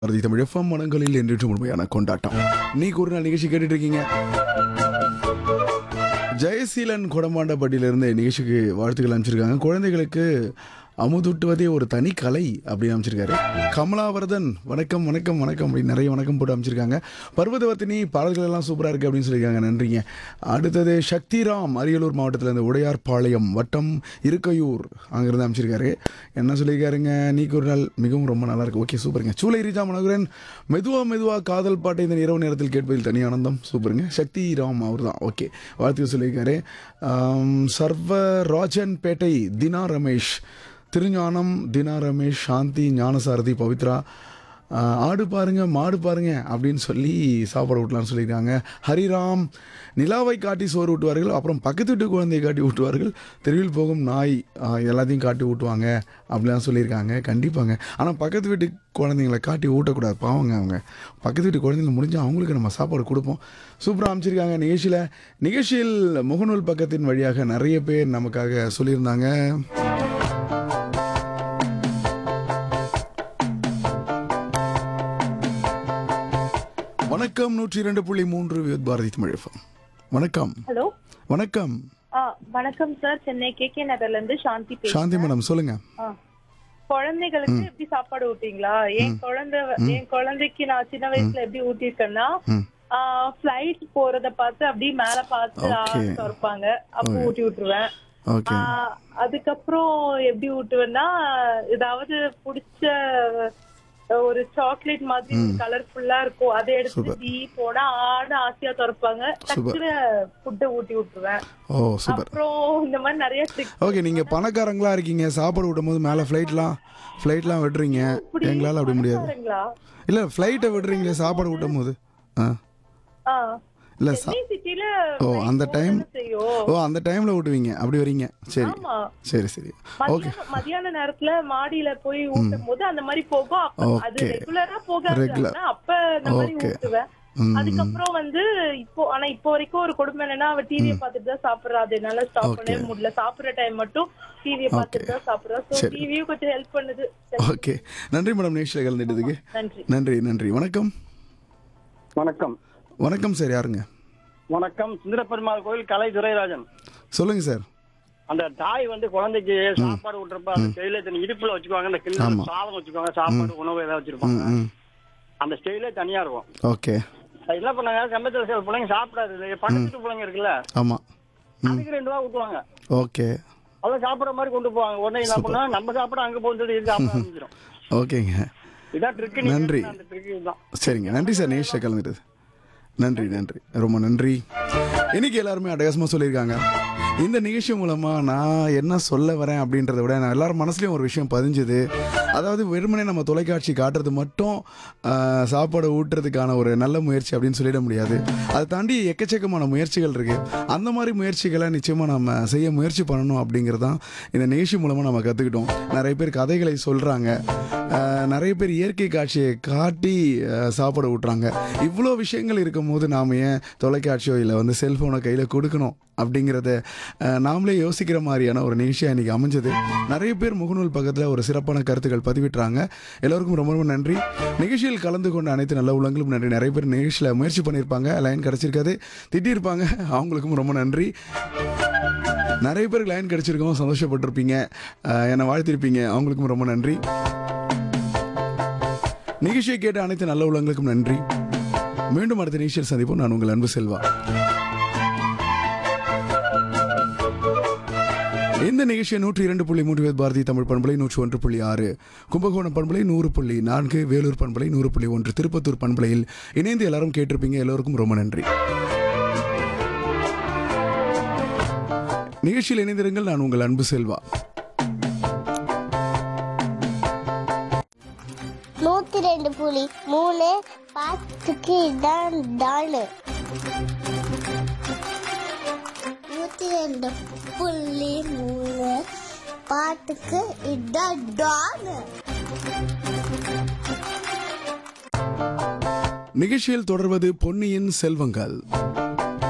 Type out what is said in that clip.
Bharathi Tamil FM மனங்களில் என்றும் முழுமையான கொண்டாட்டம் நீக்கு ஒரு நாள் நிகழ்ச்சி கேட்டுட்டு இருக்கீங்க ஜெயசீலன் கொடமாண்டப்பட்டியிலிருந்து நிகழ்ச்சிக்கு வாழ்த்துக்கள் அனுப்பிச்சிருக்காங்க குழந்தைகளுக்கு அமுதூட்டுவதே ஒரு தனி கலை அப்படின்னு அமைச்சிருக்காரு கமலாவர்தன் வணக்கம் வணக்கம் வணக்கம் அப்படின்னு நிறைய வணக்கம் போட்டு அமைச்சிருக்காங்க பர்வதவர்த்தினி பாடல்கள் எல்லாம் சூப்பராக இருக்குது அப்படின்னு சொல்லியிருக்காங்க நன்றிங்க அடுத்தது சக்திராம் அரியலூர் மாவட்டத்தில் இருந்து உடையார்பாளையம் வட்டம் இருக்கையூர் அங்கிருந்து அமைச்சிருக்காரு என்ன சொல்லியிருக்காருங்க நீக்கு ஒரு நாள் மிகவும் ரொம்ப நல்லா இருக்கு ஓகே சூப்பருங்க சூளை ரீஜா மனோகரன் மெதுவா மெதுவா காதல் பாட்டை இந்த இரவு நேரத்தில் கேட்பதில் தனி ஆனந்தம் சூப்பருங்க சக்தி ராம் அவர் தான் ஓகே வாழ்த்துக்கள் சொல்லியிருக்காரு ஆம், சர்வராஜன் பேட்டை தினா ரமேஷ் திருஞானம் தினா ரமேஷ் சாந்தி ஞானசாரதி பவித்ரா ஆஹ், ஆடு பாருங்க மாடு பாருங்க அப்படின்னு சொல்லி சாப்பாடு ஊட்டலாம்னு சொல்லியிருக்காங்க ஹரிராம் நிலாவை காட்டி சோறு ஊட்டுவார்கள் அப்புறம் பக்கத்து வீட்டு குழந்தையை காட்டி ஊட்டுவார்கள் தெருவில் போகும் நாய் ஆஹ், எல்லாத்தையும் காட்டி ஊட்டுவாங்க அப்படிலாம் சொல்லியிருக்காங்க கண்டிப்பாங்க ஆனால் பக்கத்து வீட்டு குழந்தைங்களை காட்டி ஊட்டக்கூடாது பாவங்க அவங்க பக்கத்து வீட்டு குழந்தைங்க முடிஞ்சால் அவங்களுக்கு நம்ம சாப்பாடு கொடுப்போம் சூப்பராக அமைச்சிருக்காங்க நிகழ்ச்சியில் நிகழ்ச்சியில் முகநூல் பக்கத்தின் வழியாக நிறைய பேர் நமக்காக சொல்லியிருந்தாங்க வணக்கம் நூற்றி இரண்டு புள்ளி மூன்று வியோத் பாரதி தமிழ் FM. வணக்கம் ஹலோ வணக்கம் ஆ வணக்கம் சார் சென்னை கே கே நகர்ல இருந்து சாந்தி பேசுறேன் சாந்தி மேடம் சொல்லுங்க ஆ. குழந்தைகளுக்கு எப்படி சாப்பாடு ஊட்டீங்களா என் குழந்தை என் குழந்தைக்கு நான் சின்ன வயசுல எப்படி ஊட்டிருக்கேன்னா ம் ஃபிளைட் போறத பார்த்து அப்படியே மேல பார்த்து Okay. ஆ திறப்பாங்க அப்போ ஊட்டி விட்டுருவேன் ஓகே ஆ, அதுக்கப்புறம் எப்படி ஊட்டுவேன்னா ஏதாவது பிடிச்ச ஒரு சாக்லேட் மாதிரி கலர்ஃபுல்லா இருக்கும் அதை எடுத்து டீ போனா ஆடு ஆசையா திறப்பாங்க டக்குனு ஃபுட்டை ஊட்டி விட்டுருவேன் ஓ சூப்பர் அப்புறம் இந்த மாதிரி நிறைய ட்ரிக் ஓகே நீங்கள் பணக்காரங்களா இருக்கீங்க சாப்பாடு விடும் போது மேலே ஃப்ளைட்லாம் ஃப்ளைட்லாம் விடுறீங்க எங்களால் அப்படி முடியாது பாருங்களா இல்லை ஃப்ளைட்டை விடுறீங்களே சாப்பாடு விட்டும் போது ஆ ஆ இல்லை சா சென்னை சிட்டில ஓ அந்த டைம் செய்யும் ஓ அந்த டைமில் விட்டுவீங்க அப்படி வரீங்க சரி ஆமா சரி சரி ஓகே மத்தியான மத்தியான நேரத்துல மாடியில போய் ஊட்டும் போது அந்த மாதிரி போகும் அப்ப அது Okay. ரெகுலரா போகாது Regular. ஆனா அப்ப இந்த மாதிரி Okay. ஊட்டுவேன் ம் அதுக்கப்புறம் வந்து இப்போ ஆனா இப்போ வரைக்கும் ஒரு கொடுமை என்னன்னா அவ டிவியை பார்த்துட்டு தான் சாப்பிடுறா அது என்னால ஸ்டாப் பண்ணவே முடியல சாப்பிடுற டைம் மட்டும் டிவியை பார்த்துட்டு தான் சாப்பிடுறா சோ சரி. டிவியும் கொஞ்சம் ஹெல்ப் பண்ணுது சரி, ஓகே நன்றி மேடம் நிகழ்ச்சியில் கலந்துட்டதுக்கு நன்றி நன்றி நன்றி வணக்கம் வணக்கம் வணக்கம் சார் யாருங்க வணக்கம் சுந்தரப்பெருமாள் கோயில் கலை துரைராஜன் சொல்லுங்க சார் அந்த தாய் வந்து குழந்தைக்கு சாப்பாடு விட்டுறப்ப அந்த ஸ்டைலே தனி இடுப்புல வச்சுக்குவாங்க அந்த கிண்ண சாதம் வச்சுக்குவாங்க சாப்பாடு உணவு ஏதாவது வச்சிருப்பாங்க ம் அந்த ஸ்டைலே தனியா இருக்கும் ஓகே அது என்ன பண்ணாங்க சமயத்துல சில பிள்ளைங்க சாப்பிடாது இல்லையா? பக்கத்து வீட்டு பிள்ளைங்க இருக்குல்ல ஆமாம் அதுக்கு ரெண்டு ரூபா ஊட்டுவாங்க ஓகே அதெல்லாம் சாப்பிடுற மாதிரி கொண்டு போவாங்க உடனே என்ன பண்ணா நம்ம சாப்பிட அங்க போகுது சொல்லி இது சாப்பிட ஆரம்பிச்சிடும் ஓகேங்க இதான் ட்ரிக் நன்றி. அந்த ட்ரிக் இதுதான் சரிங்க நன்றி சார் நிகழ்ச்சியில் கலந்துட்டது நன்றி நன்றி ரொம்ப நன்றி இன்னைக்கு எல்லாருமே அட்டகாசமாக சொல்லியிருக்காங்க இந்த நிகழ்ச்சி மூலமாக நான் என்ன சொல்ல வரேன் அப்படின்றத விட நான் எல்லாரும் மனசுலையும் ஒரு விஷயம் பதிஞ்சுது அதாவது வெறுமனே நம்ம தொலைக்காட்சி காட்டுறது மட்டும் ஆஹ், சாப்பாடு ஊட்டுறதுக்கான ஒரு நல்ல முயற்சி அப்படின்னு சொல்லிட முடியாது அதை தாண்டி எக்கச்சக்கமான முயற்சிகள் இருக்குது அந்த மாதிரி முயற்சிகளை நிச்சயமாக நம்ம செய்ய முயற்சி பண்ணணும் அப்படிங்கிறது தான் இந்த நிகழ்ச்சி மூலமாக நம்ம கற்றுக்கிட்டோம் நிறைய பேர் கதைகளை சொல்கிறாங்க நிறைய பேர் இயற்கை காட்சியை காட்டி ஆஹ், சாப்பாடு ஊட்டுறாங்க இவ்வளோ விஷயங்கள் இருக்கும்போது நாம் ஏன் தொலைக்காட்சியோ இல்லை வந்து செல்ஃபோனை கையில் கொடுக்கணும் அப்படிங்கிறத ஆஹ், நாமளே யோசிக்கிற மாதிரியான ஒரு நிகழ்ச்சியாக இன்றைக்கி அமைஞ்சது நிறைய பேர் முகநூல் பக்கத்தில் ஒரு சிறப்பான கருத்துக்கள் பதிவிட்டுறாங்க எல்லோருக்கும் ரொம்ப ரொம்ப நன்றி நிகழ்ச்சியில் கலந்து கொண்ட அனைத்து நல்ல உள்ளங்களும் நன்றி நிறைய பேர் நிகழ்ச்சியில் முயற்சி பண்ணியிருப்பாங்க லைன் கிடச்சிருக்காது திட்டியிருப்பாங்க அவங்களுக்கும் ரொம்ப நன்றி நிறைய பேருக்கு லைன் கிடச்சிருக்கோம் சந்தோஷப்பட்டிருப்பீங்க ஆஹ், என்னை வாழ்த்திருப்பீங்க அவங்களுக்கும் ரொம்ப நன்றி நிகழ்ச்சியை கேட்ட அனைத்து நல்ல உள்ளங்களுக்கும் நன்றி மீண்டும் அடுத்த நிகழ்ச்சியில் சந்திப்போம் நான் உங்கள் அன்பு செல்வா இந்த நிகழ்ச்சியை நூற்றி இரண்டு புள்ளி மூன்று பேர் பாரதி தமிழ் பண்பலை நூற்றி ஒன்று புள்ளி ஆறு கும்பகோணம் பண்பலை நூறு புள்ளி நான்கு வேலூர் பண்பலை நூறு புள்ளி ஒன்று திருப்பத்தூர் பண்பலையில் இணைந்து எல்லாரும் கேட்டிருப்பீங்க எல்லோருக்கும் ரொம்ப நன்றி நிகழ்ச்சியில் இணைந்திருங்கள் நான் உங்கள் அன்பு செல்வா நூத்தி ரெண்டு புலி மூணு பாத்துக்கு இதான் டாலு நூத்தி ரெண்டு புள்ளி மூணு பாட்டுக்கு இதான் டாலு நிகழ்ச்சியில் தொடர்வது பொன்னியின் செல்வங்கள்